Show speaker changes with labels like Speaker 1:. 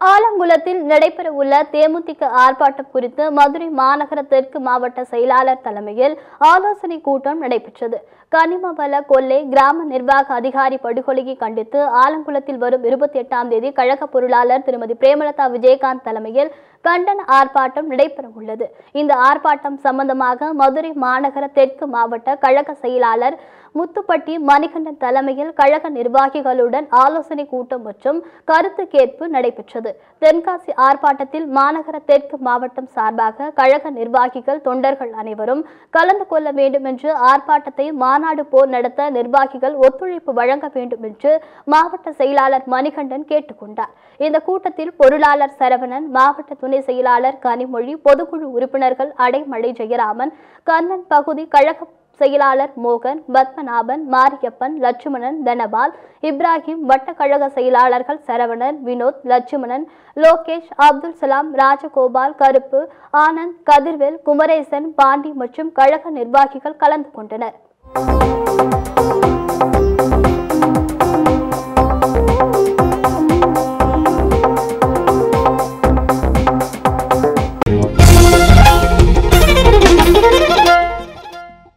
Speaker 1: ஆலங்குளத்தில் நடைபெறவுள்ள தேமுதிக ஆர்ப்பாட்டம் குறித்து மதுரை மாநகர தெற்கு மாவட்ட செயலாளர் தலைமையில் ஆலோசனை கூட்டம் நடைபெற்றது கனிமவள கொல்லை கிராம நிர்வாக அதிகாரி படுகொலையை கண்டித்து ஆலங்குளத்தில் வரும் இருபத்தி எட்டாம் தேதி கழக பொருளாளர் திருமதி பிரேமலதா விஜயகாந்த் தலைமையில் கண்டன ஆர்ப்பாட்டம் நடைபெற உள்ளது இந்த ஆர்ப்பாட்டம் சம்பந்தமாக மதுரை மாநகர தெற்கு மாவட்ட கழக செயலாளர் முத்துப்பட்டி மணிகண்டன் தலைமையில் கழக நிர்வாகிகளுடன் ஆலோசனை கூட்டம் மற்றும் கருத்து கேட்பு நடைபெற்றது தென்காசி ஆர்ப்பாட்டத்தில் மாநகர தெற்கு மாவட்டம் சார்பாக கழக நிர்வாகிகள் தொண்டர்கள் அனைவரும் கலந்து கொள்ள வேண்டும் என்று ஆர்ப்பாட்டத்தை மாநாடு போர் நடத்த நிர்வாகிகள் ஒத்துழைப்பு வழங்க வேண்டும் என்று மாவட்ட செயலாளர் மணிகண்டன் கேட்டுக்கொண்டார் இந்த கூட்டத்தில் பொருளாளர் சரவணன் மாவட்ட துணை செயலாளர் கனிமொழி பொதுக்குழு உறுப்பினர்கள் அடைமழை ஜெயராமன் கண்ணன் பகுதி கழக செயலாளர் மோகன் பத்மநாபன் மாரியப்பன் லட்சுமணன் தனபால் இப்ராஹிம் வட்டக்கழக செயலாளர்கள் சரவணன் வினோத் லட்சுமணன் லோகேஷ் அப்துல் சலாம் ராஜகோபால் கருப்பு ஆனந்த் கதிர்வேல் குமரேசன் பாண்டி மற்றும் கழக நிர்வாகிகள் கலந்து கொண்டனர்